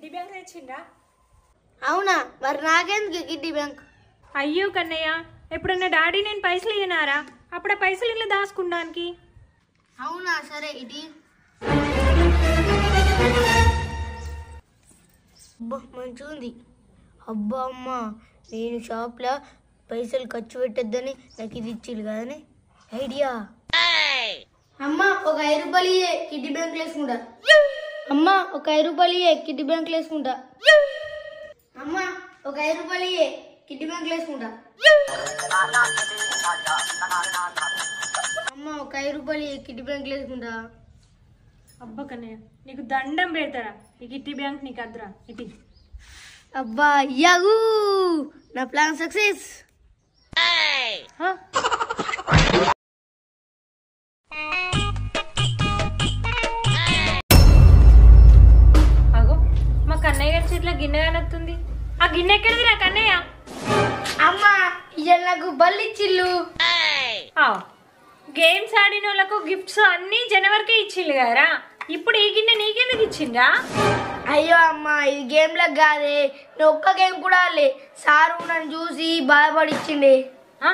Kidney bank తెచ్చిండ్రా అవునా మరి నాకెందుకు కిడ్నీ బ్యాంక్ అయ్యో కన్నయ్య ఎప్పుడన్నా డాడీ నేను పైసలు ఇయ్యనారా అప్పుడు ఆ పైసలు ఇట్లా దాచుకుండానికి అవునా సరే ఇది అబ్బా మంచిగా ఉంది అబ్బా అమ్మ నేను షాప్లో పైసలు ఖర్చు పెట్టద్దని నాకు ఇది ఇచ్చిల్లు కదని ఐడియా అమ్మ ఒక ఐదు రూపాయలు ఇయ్యే కిడ్నీ బ్యాంక్ వేసుకుంటా అమ్మ ఒక ఐదు రూపాయలు ఇయ్యే కిడ్నీ బ్యాంక్ వేసుకుంటా అమ్మ ఒక ఐదు రూపాయలు ఇయ్యే కిడ్నీ బ్యాంక్ వేసుకుంటా అమ్మ ఒక ఐదు రూపాయలు ఇయ్యే కిడ్నీ బ్యాంక్ వేసుకుంటా అబ్బా కన్నయ్య నీకు దండం పెడతారా ఈ కిడ్నీ బ్యాంక్ నీకు అద్దురా ఇటీ అబ్బా యాగు నా ప్లాన్ సక్సెస్ అగో మా కన్నయ్య గారి చేతిలో గిన్నె కానొస్తుంది ఆ గిన్నె ఎక్కడిదిరా కన్నయ్య అమ్మా ఇవాళ నాకు బల్లి ఇచ్చిల్లు ఆవ్. గేమ్స్ ఆడిన వాళ్ళకు గిఫ్ట్స్ అన్ని జనవరికే ఇచ్చిండు కదరా ఇప్పుడు ఈ గిన్నె నీకెందుకు ఇచ్చిండ్రా అయ్యో అమ్మా ఇది గేమ్ లకు కాదే నేను ఒక్క గేమ్ కూడా ఆడలే సారు నన్ను చూసి బాధపడి ఇచ్చిండే ఆ?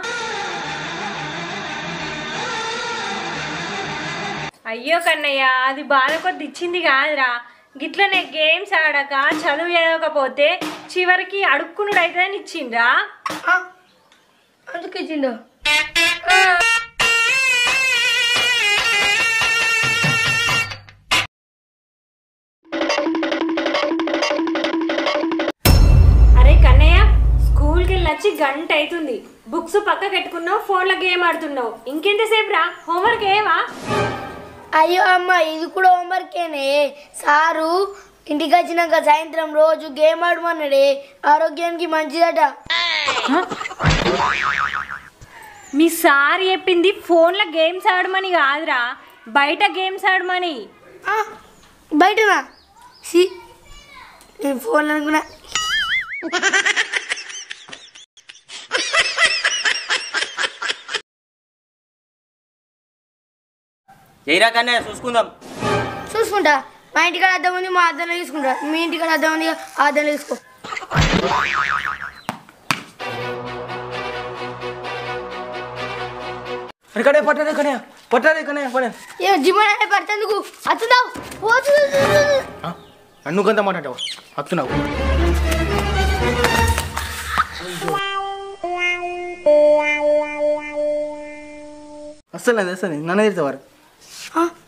అయ్యో కన్నయ్య అది బాధ కొద్ది ఇచ్చింది కాదురా గిట్లనే గేమ్స్ ఆడక చదువు చదవకపోతే చివరికి అడుక్కునుడు అవుతుందని ఇచ్చిండ్రా ఆ, అందుకు ఇచ్చిండు అరే కన్నయ్య స్కూల్కి వెళ్ళి వచ్చి గంట అవుతుంది బుక్స్ పక్క పెట్టుకున్నావు ఫోన్లో గేమ్ ఆడుతున్నావు ఇంకెంతసేపు రా హోంవర్క్ ఏవా అయ్యో అమ్మ ఇది కూడా హోంవర్కేనే సారు ఇంటికి వచ్చినాక సాయంత్రం రోజు గేమ్ ఆడమన్నాడే ఆరోగ్యానికి మంచిదట మీ సార్ చెప్పింది ఫోన్లో గేమ్స్ ఆడమని కాదురా బయట గేమ్స్ ఆడమని ఆ, బయటనా సి నేను ఫోన్ అనుకున్నా చేయరా కన్నా చూసుకుందాం చూసుకుంటా మా ఇంటికాడ అద్దం ఉంది మా అద్దంలో తీసుకుంటా మీ ఇంటికాడ అద్దం ఉంది ఆ అద్దంలో తీసుకో అరే కనే పట్టరే కనే పట్టరే కనే పడే ఏ జిమ్మన్ అంటే పడుతుందుకు అత్తుదావు పోతు అన్నుకంత మాట్లాడవు అత్తున్నావు అస్సలు అది అసలు నన్ను తిడతావారు ఆ,